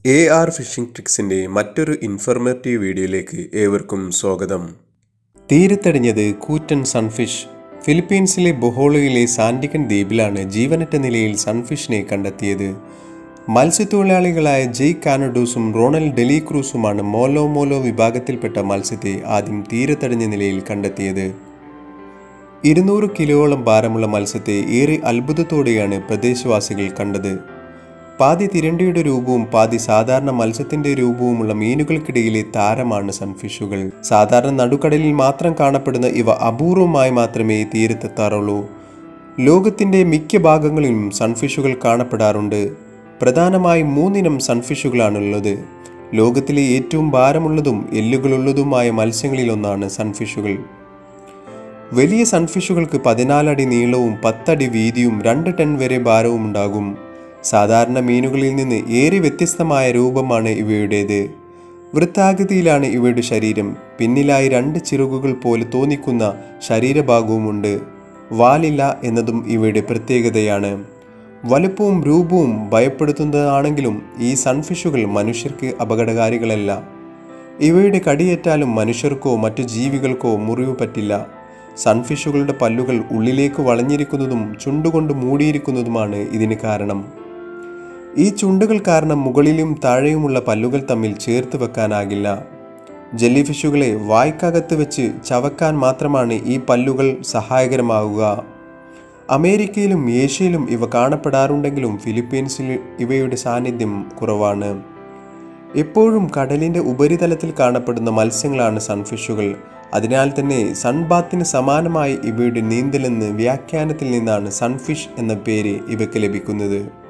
A R phishing ട്രിക്സിൻ്റെ മറ്റൊരു informative വീഡിയോയിലേക്ക് ഏവർക്കും സ്വാഗതം തീരത്തടിഞ്ഞത് കൂറ്റൻ സൺഫിഷ് ഫിലിപ്പീൻസിലെ ബൊഹോളയിലെ സാൻഡിക്കൻ ദ്വീപിലാണ് ജീവനറ്റ നിലയിൽ സൺഫിഷിനെ കണ്ടെത്തിയത് മത്സ്യത്തൊഴിലാളികളായ ജെയ് കാനഡൂസും റോണൽ ഡെലിക്രൂസുമാണ് മോലോ മോലോ വിഭാഗത്തിൽപ്പെട്ട മത്സ്യത്തെ ആദ്യം തീരത്തടിഞ്ഞ നിലയിൽ കണ്ടെത്തിയത് ഇരുന്നൂറ് കിലോയോളം ഭാരമുള്ള മത്സ്യത്തെ ഏറെ അത്ഭുതത്തോടെയാണ് പ്രദേശവാസികൾ കണ്ടത് പാതി തിരണ്ടിയുടെ രൂപവും പാതി സാധാരണ മത്സ്യത്തിന്റെ രൂപവുമുള്ള മീനുകൾക്കിടയിലെ താരമാണ് സൺഫിഷുകൾ സാധാരണ നടുക്കടലിൽ മാത്രം കാണപ്പെടുന്ന ഇവ അപൂർവമായി മാത്രമേ തീരത്തെത്താറുള്ളൂ ലോകത്തിന്റെ മിക്ക ഭാഗങ്ങളിലും സൺഫിഷുകൾ കാണപ്പെടാറുണ്ട് പ്രധാനമായും മൂന്നിനം സൺഫിഷുകളാണുള്ളത് ലോകത്തിലെ ഏറ്റവും ഭാരമുള്ളതും എല്ലുകളുള്ളതുമായ മത്സ്യങ്ങളിലൊന്നാണ് സൺഫിഷുകൾ വലിയ സൺഫിഷുകൾക്ക് പതിനാലടി നീളവും പത്തടി വീതിയും രണ്ട് ടൺ വരെ ഭാരവും ഉണ്ടാകും സാധാരണ മീനുകളിൽ നിന്ന് ഏറെ വ്യത്യസ്തമായ രൂപമാണ് ഇവയുടേത് വൃത്താകൃതിയിലാണ് ഇവയുടെ ശരീരം പിന്നിലായി രണ്ട് ചിറകുകൾ പോലെ തോന്നിക്കുന്ന ശരീരഭാഗവുമുണ്ട് വാലില്ല എന്നതും ഇവയുടെ പ്രത്യേകതയാണ് വലുപ്പവും രൂപവും ഭയപ്പെടുത്തുന്നതാണെങ്കിലും ഈ സൺഫിഷുകൾ മനുഷ്യർക്ക് അപകടകാരികളല്ല ഇവയുടെ കടിയേറ്റാലും മനുഷ്യർക്കോ മറ്റു ജീവികൾക്കോ മുറിവ് പറ്റില്ല സൺഫിഷുകളുടെ പല്ലുകൾ ഉള്ളിലേക്ക് വളഞ്ഞിരിക്കുന്നതും ചുണ്ടുകൊണ്ട് മൂടിയിരിക്കുന്നതുമാണ് ഇതിന് കാരണം ഈ ചുണ്ടുകൾ കാരണം മുകളിലും താഴെയുമുള്ള പല്ലുകൾ തമ്മിൽ ചേർത്ത് വെക്കാനാകില്ല ജെല്ലി ഫിഷുകളെ വായ്ക്കകത്ത് വെച്ച് ചവക്കാൻ മാത്രമാണ് ഈ പല്ലുകൾ സഹായകരമാവുക അമേരിക്കയിലും ഏഷ്യയിലും ഇവ കാണപ്പെടാറുണ്ടെങ്കിലും ഫിലിപ്പീൻസിൽ ഇവയുടെ സാന്നിധ്യം കുറവാണ് എപ്പോഴും കടലിൻ്റെ ഉപരിതലത്തിൽ കാണപ്പെടുന്ന മത്സ്യങ്ങളാണ് സൺഫിഷുകൾ അതിനാൽ തന്നെ സൺബാത്തിന് സമാനമായി ഇവയുടെ നീന്തലെന്ന് വ്യാഖ്യാനത്തിൽ നിന്നാണ് സൺഫിഷ് എന്ന പേര് ഇവയ്ക്ക് ലഭിക്കുന്നത്